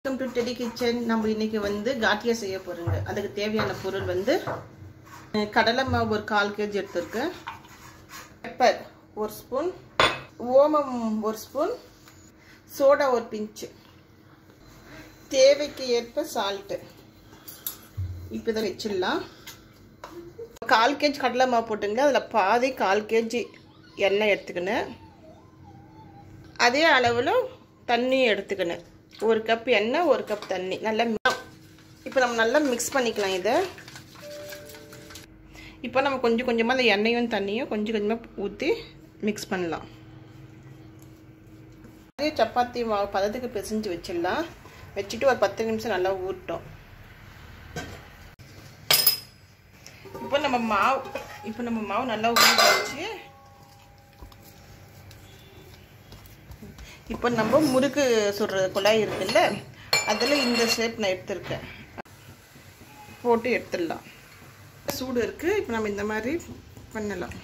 Welcome to teddy kitchen நம்ம இன்னைக்கு வந்து காட்டியா செய்ய போறோங்க அதுக்கு தேவையான பொருள் வந்து அஹ், கடலை மாவு ஒரு கால் கேஜி எடுத்திருக்கேன் பெப்பர் ஒரு ஸ்பூன் ஓமம் ஒரு ஸ்பூன் சோடா ஒரு பிஞ்சு தேவைக்கு ஏற்ப சால்ட்டு இப்போ இதை வச்சிடலாம் கால் கேஜி கடலை மாவு போட்டுங்க அதில் பாதி கால் கேஜி எண்ணெய் எடுத்துக்கினேன் அதே அளவில் தண்ணி எடுத்துக்கினேன் ஒரு கப் எண்ணெய் ஒரு கப் தண்ணி நல்லா இப்போ நம்ம நல்லா மிக்ஸ் பண்ணிக்கலாம் இதை இப்போ நம்ம கொஞ்சம் கொஞ்சமாக அந்த எண்ணெயும் தண்ணியும் கொஞ்சம் கொஞ்சமாக ஊற்றி மிக்ஸ் பண்ணலாம் அதே சப்பாத்தி மாவு பதத்துக்கு பிசைஞ்சு வச்சிடலாம் வச்சுட்டு ஒரு பத்து நிமிஷம் நல்லா ஊட்டோம் இப்போ நம்ம மாவு இப்போ நம்ம மாவு நல்லா ஊற வச்சு இப்போ நம்ம முறுக்கு சுடுற குழாய் இருக்குல்ல அதில் இந்த ஷேப் நான் எடுத்திருக்கேன் போட்டு எடுத்துடலாம் சூடு இருக்குது இப்போ நம்ம இந்த மாதிரி பண்ணலாம்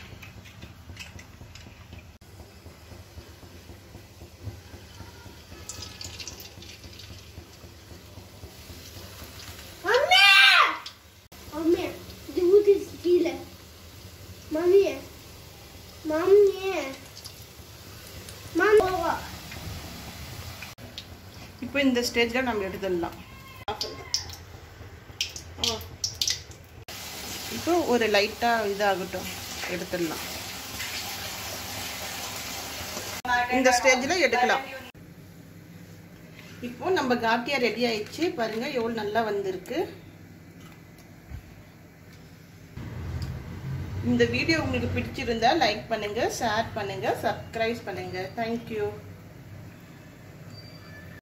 Mamma! Mamma, du måste spela. Mamma. Mamma. Mamma. இப்போ இந்த ஸ்டேஜில் நம்ம எடுத்துடலாம் ஆ. இப்போ ஒரு லைட்டாக இதாகட்டும் எடுத்துடலாம் இந்த ஸ்டேஜில் எடுக்கலாம் இப்போ நம்ம காட்டியா ரெடி ஆயிடுச்சு பாருங்க எவ்வளோ நல்லா வந்திருக்கு இந்த வீடியோ உங்களுக்கு பிடிச்சிருந்தா லைக் பண்ணுங்க ஷேர் பண்ணுங்க சப்ஸ்கிரைப் பண்ணுங்க தேங்க்யூ